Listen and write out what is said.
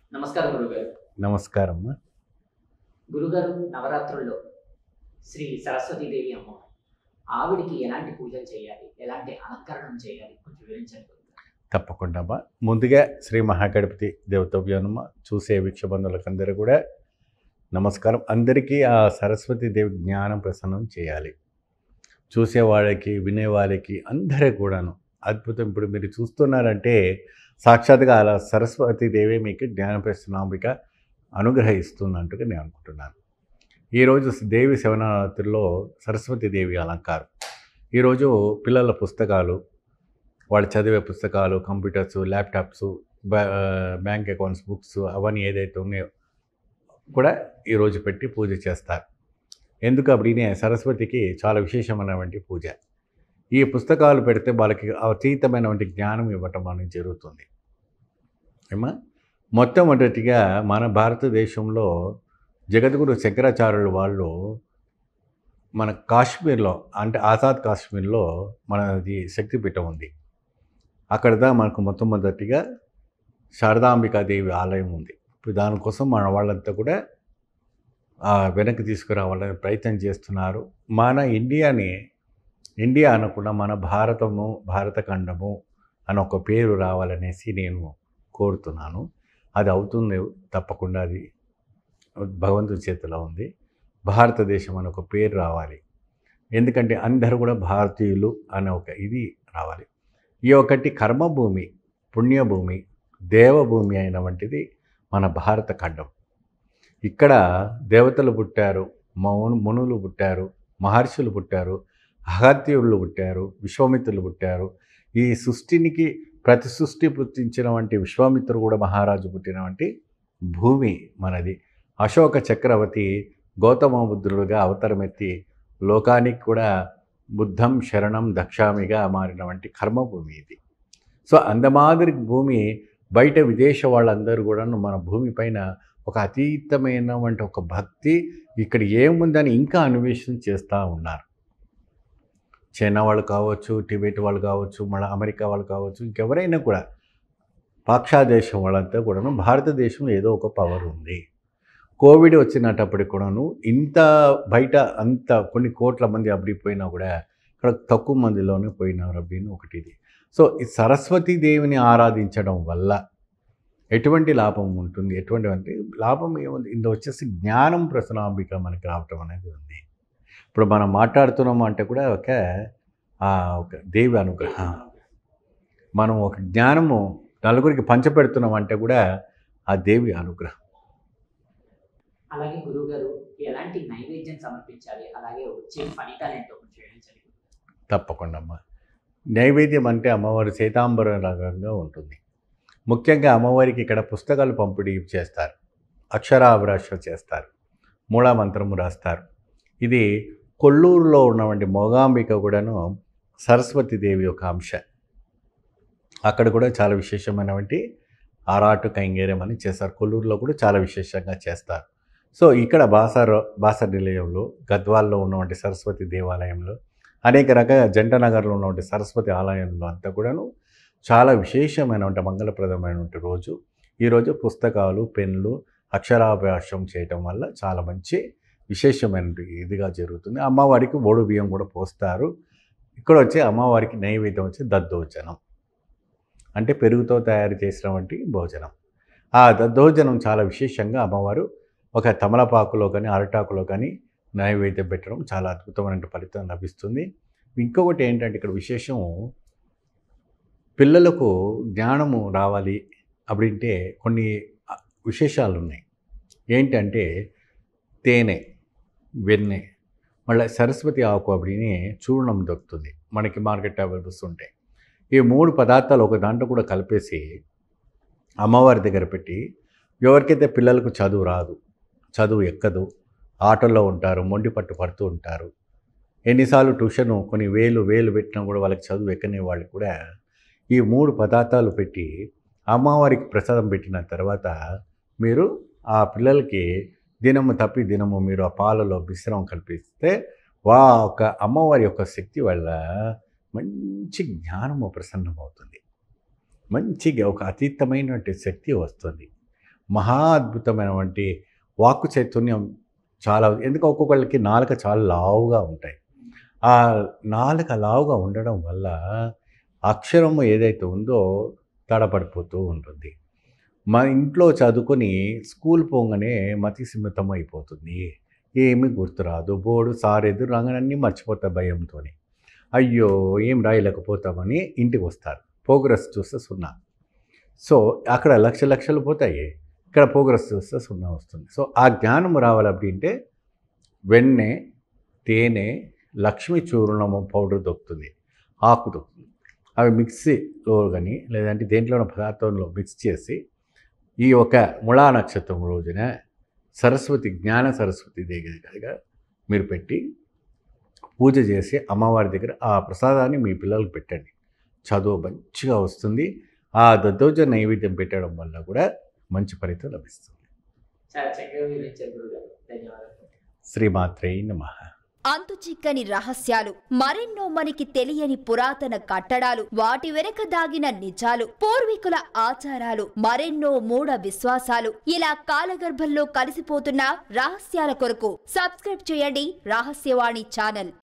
నమస్కారం గురుగారు నమస్కారం అమ్మా. గురుగారు నవరాత్రుల్లో శ్రీ సరస్వతీదేవి అమ్మ ఆవిడికి ఎలాంటి పూజలు చేయాలి ఎలాంటి అలంకరణం చేయాలి కొంచెం వివరించండి గురుగారు. తప్పకుండా అమ్మా. ముందుగా శ్రీ మహాగణపతి దేవతవ్యానమ్మ చూసే వీక్షబంధులకందరూ కూడా నమస్కారం అందరికీ ఆ సరస్వతి దేవి జ్ఞానం ప్రసన్నం చేయాలి చూసే వాళ్ళకి వినే వాళ్ళకి అందరికీ కూడాను అద్భుతం ఇప్పుడు మీరు చూస్తున్నారంటే సాక్షాత్గా అలా సరస్వతి దేవి మీకు జ్ఞాన ప్రసన్నాంబిక అనుగ్రహిస్తున్నట్టుగా నేను అనుకుంటున్నాను ఈరోజు దేవి శవనరాత్రిలో సరస్వతి దేవి అలంకారం ఈరోజు పిల్లల పుస్తకాలు వాళ్ళు చదివే పుస్తకాలు కంప్యూటర్స్ ల్యాప్టాప్స్ బ్యా బ్యాంక్ అకౌంట్స్ బుక్స్ అవన్నీ ఏదైతే ఉన్నాయో కూడా ఈరోజు పెట్టి పూజ చేస్తారు ఎందుకు అప్పుడే సరస్వతికి చాలా విశేషమైనటువంటి పూజ ఈ పుస్తకాలు పెడితే వాళ్ళకి అతీతమైనటువంటి జ్ఞానం ఇవ్వటం అనేది జరుగుతుంది ఏమా మొట్టమొదటిగా మన భారతదేశంలో జగద్గురు శంకరాచార్యులు వాళ్ళు మన కాశ్మీర్లో అంటే ఆజాద్ కాశ్మీర్లో మనది శక్తిపీఠం ఉంది అక్కడ దా మనకు మొట్టమొదటిగా శారదాంబికాదేవి ఆలయం ఉంది ఇప్పుడు దానికోసం మన వాళ్ళంతా కూడా ఆ, వెనక్కి తీసుకురావాలని ప్రయత్నం చేస్తున్నారు మన ఇండియాని ఇండియా అనకుండా మన భారతము భారతఖండము అని ఒక పేరు రావాలనేసి నేను కోరుతున్నాను అది అవుతుంది తప్పకుండా అది భగవంతుడి చేతిలో ఉంది భారతదేశం అని ఒక పేరు రావాలి ఎందుకంటే అందరూ కూడా భారతీయులు అనే ఒక ఇది రావాలి ఈ ఒకటి కర్మభూమి పుణ్యభూమి దేవభూమి అయిన వంటిది మన భారత ఖండం ఇక్కడ దేవతలు పుట్టారు మౌను మునులు పుట్టారు మహర్షులు పుట్టారు అగత్యులు పుట్టారు విశ్వామిత్రులు పుట్టారు ఈ సృష్టినికి ప్రతి సృష్టి పుట్టించిన వంటి విశ్వామిత్రుడు కూడా మహారాజు పుట్టిన వంటి భూమి మనది అశోక చక్రవర్తి గౌతమ బుద్ధుడుగా అవతరమెత్తి లోకానికి కూడా బుద్ధం శరణం దక్షామిగా మారిన వంటి కర్మభూమి ఇది సో అందమాదిరి భూమి బయట విదేశ వాళ్ళందరూ కూడా మన భూమి పైన ఒక అతీతమైనటువంటి ఒక భక్తి ఇక్కడ ఏముందని ఇంకా అన్వేషణ చేస్తూ ఉన్నారు చైనా వాళ్ళు కావచ్చు టిబెట్ వాళ్ళు కావచ్చు మన అమెరికా వాళ్ళు కావచ్చు ఇంకెవరైనా కూడా పాక్షాదేశం వాళ్ళంతా కూడాను భారతదేశంలో ఏదో ఒక పవర్ ఉంది కోవిడ్ వచ్చినప్పటికి కూడాను ఇంత బయట అంత కొన్ని కోట్ల మంది అబ్బడిపోయినా కూడా ఇక్కడ తక్కువ మందిలోనే పోయినారు అబ్బిని ఒకటి ఇది సో ఈ సరస్వతీ దేవిని ఆరాధించడం వల్ల ఎటువంటి లాభం ఉంటుంది ఎటువంటి అంటే లాభం ఏముంది ఇందులో వచ్చేసి జ్ఞానం ప్రసనాంబిక మనకి రావటం అనేది ఉంది ఇప్పుడు మనం మాట్లాడుతున్నాము అంటే కూడా ఒక ఆ, ఒక దేవి అనుగ్రహం మనం ఒక జ్ఞానము నలుగురికి పంచపెడుతున్నాం అంటే కూడా ఆ దేవి అనుగ్రహం అలాగే గురుగారు ఎలాంటి నైవేద్యం సమర్పించాలి అలాగే వచ్చే ఫలితాలు ఏంటో కొంచెం వివరించండి తప్పకుండా అమ్మ నైవేద్యం అంటే అమ్మవారి సీతాంబరం రకంగా ఉంటుంది ముఖ్యంగా అమ్మవారికి ఇక్కడ పుస్తకాలు పంపిణీ చేస్తారు అక్షరాభ్రాష చేస్తారు మూలామంత్రము రాస్తారు ఇది కొల్లూరులో ఉన్నటువంటి మోగాంబిక కూడాను సరస్వతీదేవి యొక్క అంశ అక్కడ కూడా చాలా విశేషమైనటువంటి ఆరాటు కైంగేరం అని చేస్తారు కొల్లూరులో కూడా చాలా విశేషంగా చేస్తారు సో ఇక్కడ బాసర్ బాస నిలయంలో గద్వాల్లో ఉన్నటువంటి సరస్వతి దేవాలయంలో అనేక రకాల జంట నగర్లో ఉన్నటువంటి సరస్వతి ఆలయంలో అంతా కూడాను చాలా విశేషమైనటువంటి మంగళప్రదమైనటువంటి రోజు ఈరోజు పుస్తకాలు పెన్లు అక్షరాభ్యాసం చేయటం వల్ల చాలా మంచి విశేషమైన ఇదిగా జరుగుతుంది అమ్మవారికి ఓడు బియ్యం కూడా పోస్తారు ఇక్కడ వచ్చి అమ్మవారికి నైవేద్యం వచ్చి దద్దోజనం అంటే పెరుగుతో తయారు చేసినటువంటి భోజనం ఆ దద్దోజనం చాలా విశేషంగా అమ్మవారు ఒక తమలపాకులో కానీ అరటాకులో కానీ నైవేద్యం పెట్టడం చాలా అద్భుతమైన ఫలితం లభిస్తుంది ఇంకొకటి ఏంటంటే ఇక్కడ విశేషం పిల్లలకు జ్ఞానము రావాలి అప్పుడంటే కొన్ని విశేషాలు ఉన్నాయి ఏంటంటే తేనె వెన్నె మళ్ళీ సరస్వతి ఆకు అప్పుడిని చూర్ణం దొరుకుతుంది మనకి మార్కెట్ అవైలబుల్స్ ఉంటాయి ఈ మూడు పదార్థాలు ఒక దాంట్లో కూడా కలిపేసి అమ్మవారి దగ్గర పెట్టి ఎవరికైతే పిల్లలకు చదువు రాదు చదువు ఎక్కదు ఆటల్లో ఉంటారు మొండి పట్టు పడుతూ ఉంటారు ఎన్నిసార్లు ట్యూషన్ కొన్ని వేలు వేలు పెట్టినా కూడా వాళ్ళకి చదువు ఎక్కని వాళ్ళకి కూడా ఈ మూడు పదార్థాలు పెట్టి అమ్మవారికి ప్రసాదం పెట్టిన తర్వాత మీరు ఆ పిల్లలకి దినము తప్పి దినము మీరు ఆ పాలలో మిశ్రమం కల్పిస్తే వా ఒక అమ్మవారి యొక్క శక్తి వల్ల మంచి జ్ఞానము ప్రసన్నమవుతుంది మంచిగా ఒక అతీతమైనటువంటి శక్తి వస్తుంది మహా అద్భుతమైనటువంటి వాక్కు చైతన్యం చాలా ఎందుకు ఒక్కొక్కళ్ళకి నాలుక చాలా లావుగా ఉంటాయి ఆ నాలుక లావుగా ఉండడం వల్ల అక్షరము ఏదైతే ఉందో తడపడిపోతూ ఉంటుంది మా ఇంట్లో చదువుకొని స్కూల్ పోగానే మతి సిమితం అయిపోతుంది ఏమీ గుర్తురాదు బోర్డు సార్ ఎదురు రాగానే మర్చిపోతా భయంతో అయ్యో ఏం రాయలేకపోతామని ఇంటికి వస్తారు ప్రోగ్రెస్ చూస్తే సున్నా సో అక్కడ లక్ష లక్షలు పోతాయి ఇక్కడ ప్రోగ్రెస్ చూస్తే సున్నా వస్తుంది సో ఆ జ్ఞానం రావాలంటే వెన్నె తేనె లక్ష్మీ చూర్ణము పౌడర్ దొరుకుతుంది ఆకు దొరుకుతుంది అవి మిక్సీలో కానీ లేదంటే దేంట్లో పదార్థంలో మిక్స్ చేసి ఈ ఒక ముళా నక్షత్రం రోజున సరస్వతి జ్ఞాన సరస్వతి దగ్గర మీరు పెట్టి పూజ చేసి అమ్మవారి దగ్గర ఆ ప్రసాదాన్ని మీ పిల్లలకు పెట్టండి చదువు మంచిగా వస్తుంది ఆ దద్దోజ నైవేద్యం పెట్టడం వల్ల కూడా మంచి ఫలితం లభిస్తుంది చాలా చక్కగా వివరించారు గురుగారు ధన్యవాదాలు శ్రీమాత్రే నమః అంతు చిక్కని రహస్యాలు మరెన్నో మనకి తెలియని పురాతన కట్టడాలు వాటి వెనక దాగిన నిజాలు పూర్వీకుల ఆచారాలు మరెన్నో మూఢ విశ్వాసాలు ఇలా కాలగర్భంలో కలిసిపోతున్న రహస్యాల కొరకు సబ్స్క్రైబ్ చేయండి రహస్యవాణి ఛానల్